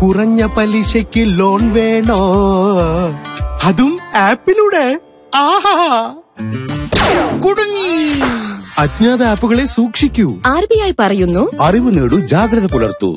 കുറഞ്ഞ പലിശയ്ക്ക് ലോൺ വേണോ അതും ആപ്പിലൂടെ ആഹാ കുടുങ്ങി അജ്ഞാത ആപ്പുകളെ സൂക്ഷിക്കൂ ആർ ബി ഐ പറയുന്നു അറിവ് നേടൂ ജാഗ്രത പുലർത്തൂ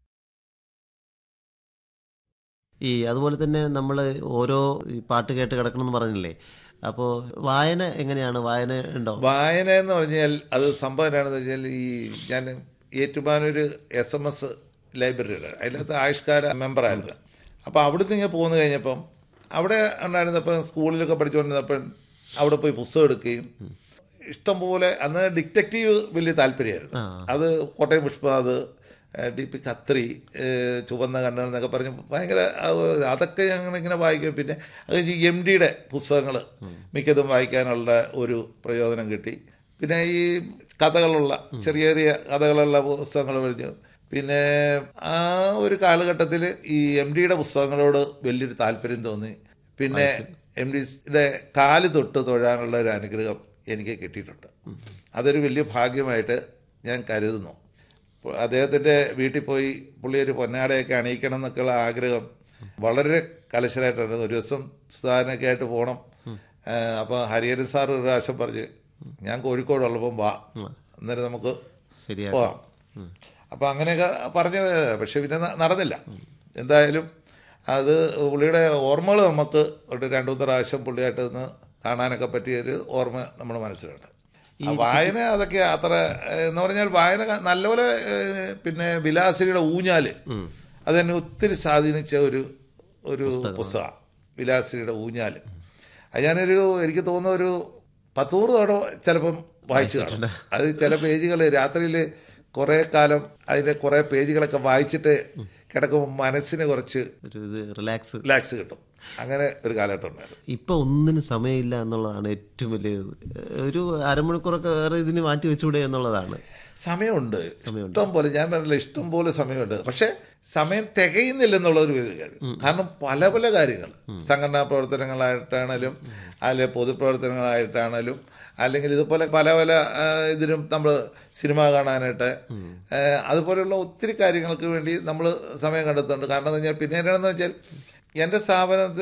ഈ അതുപോലെ തന്നെ നമ്മൾ ഓരോ ഈ പാട്ട് കേട്ട് കിടക്കണം എന്ന് പറഞ്ഞില്ലേ അപ്പോൾ വായന എങ്ങനെയാണ് വായന ഉണ്ടോ വായന എന്ന് പറഞ്ഞാൽ അത് സംഭവം എന്താണെന്ന് വെച്ചാൽ ഈ ഞാൻ ഏറ്റുമാനൊരു എസ് എം എസ് ലൈബ്രറിയുടെ അതിനകത്ത് ആയുഷ്കാല മെമ്പറായിരുന്നു അപ്പോൾ അവിടുന്ന് ഇങ്ങനെ പോന്നു കഴിഞ്ഞപ്പം അവിടെ ഉണ്ടായിരുന്നപ്പോൾ സ്കൂളിലൊക്കെ പഠിച്ചുകൊണ്ടിരുന്നപ്പം അവിടെ പോയി പുസ്തകം എടുക്കുകയും ഇഷ്ടംപോലെ അന്ന് ഡിറ്റക്റ്റീവ് വലിയ താല്പര്യമായിരുന്നു അത് കോട്ടയം പുഷ്പനാഥ് ഡി പി ഖത്രി ഏഹ് ചുവന്ന കണ്ണുകൾ എന്നൊക്കെ പറഞ്ഞ് ഭയങ്കര അത് അതൊക്കെ ഞങ്ങൾ ഇങ്ങനെ വായിക്കും പിന്നെ അത് ഈ എം ഡിയുടെ പുസ്തകങ്ങൾ മിക്കതും വായിക്കാനുള്ള ഒരു പ്രയോജനം കിട്ടി പിന്നെ ഈ കഥകളുള്ള ചെറിയ ചെറിയ കഥകളുള്ള പുസ്തകങ്ങൾ കഴിഞ്ഞു പിന്നെ ആ ഒരു കാലഘട്ടത്തിൽ ഈ എം ഡിയുടെ പുസ്തകങ്ങളോട് വലിയൊരു താല്പര്യം തോന്നി പിന്നെ എം ഡിയുടെ കാല് തൊട്ട് തൊഴാനുള്ള ഒരു അനുഗ്രഹം എനിക്ക് കിട്ടിയിട്ടുണ്ട് അതൊരു വലിയ ഭാഗ്യമായിട്ട് ഞാൻ കരുതുന്നു അപ്പോൾ അദ്ദേഹത്തിൻ്റെ വീട്ടിൽ പോയി പുള്ളി ഒരു പൊന്നാടയൊക്കെ അണിയിക്കണം എന്നൊക്കെയുള്ള ആഗ്രഹം വളരെ കലശലായിട്ടുണ്ട് ഒരു ദിവസം സുധാരണയൊക്കെ ആയിട്ട് പോകണം അപ്പോൾ ഹരിഹരൻ സാർ ഒരു പ്രാവശ്യം പറഞ്ഞ് ഞാൻ കോഴിക്കോടുള്ളപ്പം വാ അന്നേരം നമുക്ക് ശരിയാണ് പോകാം അപ്പോൾ അങ്ങനെയൊക്കെ പറഞ്ഞ് പക്ഷെ പിന്നെ ന- നടന്നില്ല എന്തായാലും അത് പുള്ളിയുടെ ഓർമ്മകൾ നമുക്ക് ഒരു രണ്ടു മൂന്ന് പ്രാവശ്യം പുള്ളിയായിട്ട് നിന്ന് കാണാനൊക്കെ പറ്റിയൊരു ഓർമ്മ നമ്മുടെ മനസ്സിലുണ്ട് ആ വായന അതൊക്കെ അത്ര ഏഹ്, എന്ന് പറഞ്ഞാൽ വായന ക- നല്ലപോലെ ഏഹ്, പിന്നെ വിലാസിയുടെ ഊഞ്ഞാല് അതെന്നെ ഒത്തിരി സ്വാധീനിച്ച ഒരു ഒരു പുസ്തകമാണ് വിലാസിയുടെ ഊഞ്ഞാല് അത് ഞാനൊരു എനിക്ക് തോന്നുന്ന ഒരു പത്തൂറ് തവണ ചിലപ്പം വായിച്ചു കാണും അത് ചില പേജുകൾ രാത്രിയിൽ കുറേ കാലം അതിൻ്റെ കുറേ പേജുകളൊക്കെ വായിച്ചിട്ട് കിടക്കുമ്പോൾ മനസ്സിന് കുറച്ച് ഒരു ഇത് റിലാക്സ് റിലാക്സ് കിട്ടും അങ്ങനെ ഒരു കാലഘട്ടം ഉണ്ടായിരുന്നു ഇപ്പൊ ഒന്നിനും സമയമില്ല എന്നുള്ളതാണ് ഏറ്റവും വലിയ ഇത്. ഒരു അരമണിക്കൂറൊക്കെ വേറെ ഇതിന് മാറ്റി വെച്ചുകൂടെ എന്നുള്ളതാണ് സമയമുണ്ട് ഇഷ്ടം പോലെ ഞാൻ പറഞ്ഞില്ല ഇഷ്ടം പോലെ സമയമുണ്ട് പക്ഷെ സമയം തികയുന്നില്ല ഒരു ഇത് കാര്യം കാരണം പല പല കാര്യങ്ങൾ സംഘടനാ പ്രവർത്തനങ്ങളായിട്ടാണേലും അല്ലെ പൊതുപ്രവർത്തനങ്ങളായിട്ടാണേലും അല്ലെങ്കിൽ ഇതുപോലെ പല പല ആ, ഇതിനും നമ്മൾ സിനിമ കാണാനായിട്ട് ആ, അതുപോലെയുള്ള ഒത്തിരി കാര്യങ്ങൾക്ക് വേണ്ടി നമ്മൾ സമയം കണ്ടെത്തുന്നുണ്ട് കാരണം എന്ന് വെച്ചാൽ പിന്നെ എന്താണെന്ന് വെച്ചാൽ എൻ്റെ സ്ഥാപനത്തിൽ